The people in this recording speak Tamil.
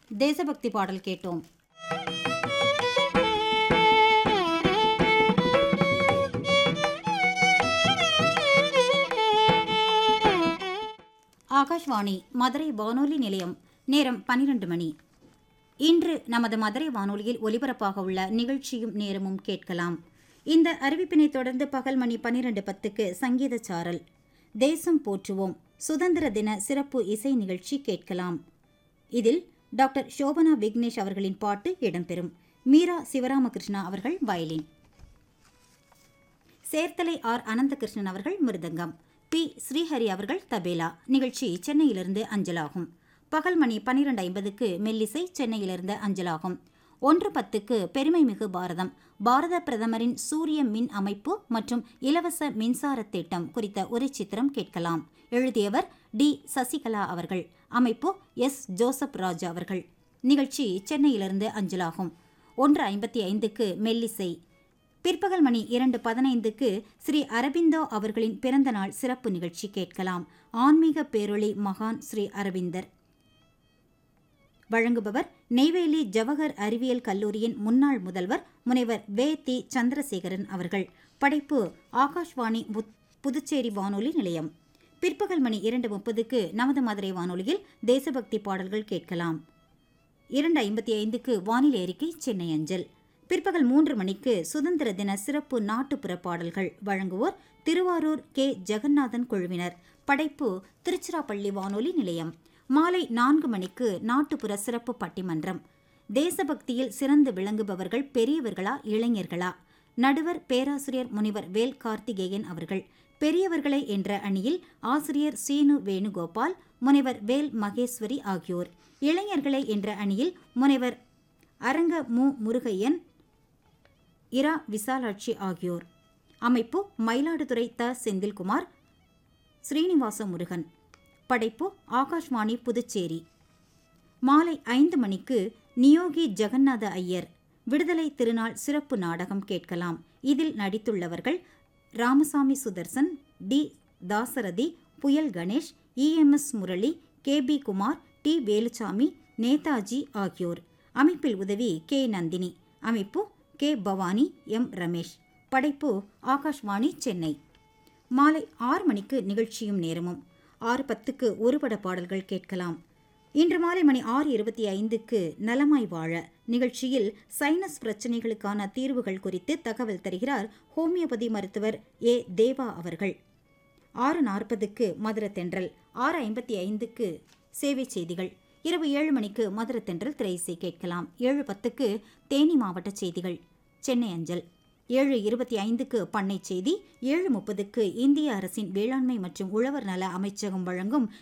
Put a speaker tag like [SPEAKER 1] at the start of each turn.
[SPEAKER 1] தேசபக்தி பாடல் கேட்டோம் ஆகாஷ்வாணி மதுரை வானொலி நிலையம் நேரம் பன்னிரண்டு மணி இன்று நமது மதுரை வானொலியில் ஒலிபரப்பாக உள்ள நிகழ்ச்சியும் நேரமும் கேட்கலாம் இந்த அறிவிப்பினை தொடர்ந்து பகல் மணி பன்னிரண்டு பத்துக்கு சங்கீத சாரல் தேசம் போற்றுவோம் சுதந்திர தின சிறப்பு இசை நிகழ்ச்சி கேட்கலாம் இதில் டாக்டர் சோபனா விக்னேஷ் அவர்களின் பாட்டு இடம்பெறும் மீரா சிவராமகிருஷ்ணா அவர்கள் வயலின் சேர்த்தலை ஆர் அனந்தகிருஷ்ணன் அவர்கள் மிருதங்கம் பி ஸ்ரீஹரி அவர்கள் தபேலா நிகழ்ச்சி சென்னையிலிருந்து அஞ்சலாகும் பகல் மணி பன்னிரண்டு ஐம்பதுக்கு மெல்லிசை சென்னையிலிருந்து அஞ்சலாகும் ஒன்று பத்துக்கு பெருமைமிகு பாரதம் பாரத பிரதமரின் சூரிய மின் அமைப்பு மற்றும் இலவச மின்சார திட்டம் குறித்த ஒரு சித்திரம் கேட்கலாம் எழுதியவர் டி சசிகலா அவர்கள் அமைப்பு எஸ் ஜோசப் ராஜ் அவர்கள் நிகழ்ச்சி சென்னையிலிருந்து அஞ்சலாகும் ஒன்று ஐம்பத்தி ஐந்துக்கு மெல்லிசை பிற்பகல் மணி இரண்டு பதினைந்துக்கு ஸ்ரீ அரபிந்தோ அவர்களின் பிறந்தநாள் சிறப்பு நிகழ்ச்சி கேட்கலாம் ஆன்மீக பேரொளி மகான் ஸ்ரீ அரவிந்தர் வழங்குபவர் நெய்வேலி ஜவஹர் அறிவியல் கல்லூரியின் முன்னாள் முதல்வர் முனைவர் வே தி சந்திரசேகரன் அவர்கள் படைப்பு ஆகாஷ்வாணி புத்- புதுச்சேரி வானொலி நிலையம் பிற்பகல் மணி இரண்டு முப்பதுக்கு நமது மதுரை வானொலியில் தேசபக்தி பாடல்கள் கேட்கலாம் இரண்டு ஐம்பத்தி ஐந்துக்கு வானிலை அறிக்கை சென்னை அஞ்சல் பிற்பகல் மூன்று மணிக்கு சுதந்திர தின சிறப்பு நாட்டுப்புற பாடல்கள் வழங்குவோர் திருவாரூர் கே ஜெகநாதன் குழுவினர் படைப்பு திருச்சிராப்பள்ளி வானொலி நிலையம் மாலை நான்கு மணிக்கு நாட்டுப்புற சிறப்பு பட்டிமன்றம் தேசபக்தியில் சிறந்து விளங்குபவர்கள் பெரியவர்களா இளைஞர்களா நடுவர் பேராசிரியர் முனிவர் வேல் கார்த்திகேயன் அவர்கள் பெரியவர்களை என்ற அணியில் ஆசிரியர் சீனு வேணுகோபால் முனைவர் வேல் மகேஸ்வரி ஆகியோர் இளைஞர்களை என்ற அணியில் முனைவர் அரங்க மு முருகையன் இரா விசாலாட்சி ஆகியோர் அமைப்பு மயிலாடுதுறை த செந்தில்குமார் ஸ்ரீனிவாச முருகன் படைப்பு ஆகாஷ்வாணி புதுச்சேரி மாலை ஐந்து மணிக்கு நியோகி ஜெகநாத ஐயர் விடுதலை திருநாள் சிறப்பு நாடகம் கேட்கலாம் இதில் நடித்துள்ளவர்கள் Ramasamy Sudarshan T Dasarathi Puyal Ganesh EMS Murali K P Kumar T Veluchamy Netaji ஆகியோர் அமைப்பில் உதவி கே நந்தினி அமைப்பு கே பவானி எம் ரமேஷ் படைப்பு ஆகாஷ்வாணி சென்னை மாலை ஆறு மணிக்கு நிகழ்ச்சியும் நேரமும் ஆறு பத்துக்கு ஒருபட பாடல்கள் கேட்கலாம் இன்று மாலை மணி ஆறு இருபத்தி ஐந்துக்கு நலமாய் வாழ நிகழ்ச்சியில் சைனஸ் பிரச்சினைகளுக்கான தீர்வுகள் குறித்து தகவல் தருகிறார் ஹோமியோபதி மருத்துவர் ஏ தேவா அவர்கள் ஆறு நாற்பதுக்கு மதுர தென்றல் ஆறு ஐம்பத்தி ஐந்துக்கு சேவை செய்திகள் இரவு ஏழு மணிக்கு மதுர தென்றல் திரையிசை கேட்கலாம் ஏழு பத்துக்கு தேனி மாவட்ட செய்திகள் சென்னை அஞ்சல் ஏழு இருபத்தி ஐந்துக்கு பண்ணை செய்தி ஏழு முப்பதுக்கு இந்திய அரசின் வேளாண்மை மற்றும் உழவர் நல அமைச்சகம் வழங்கும்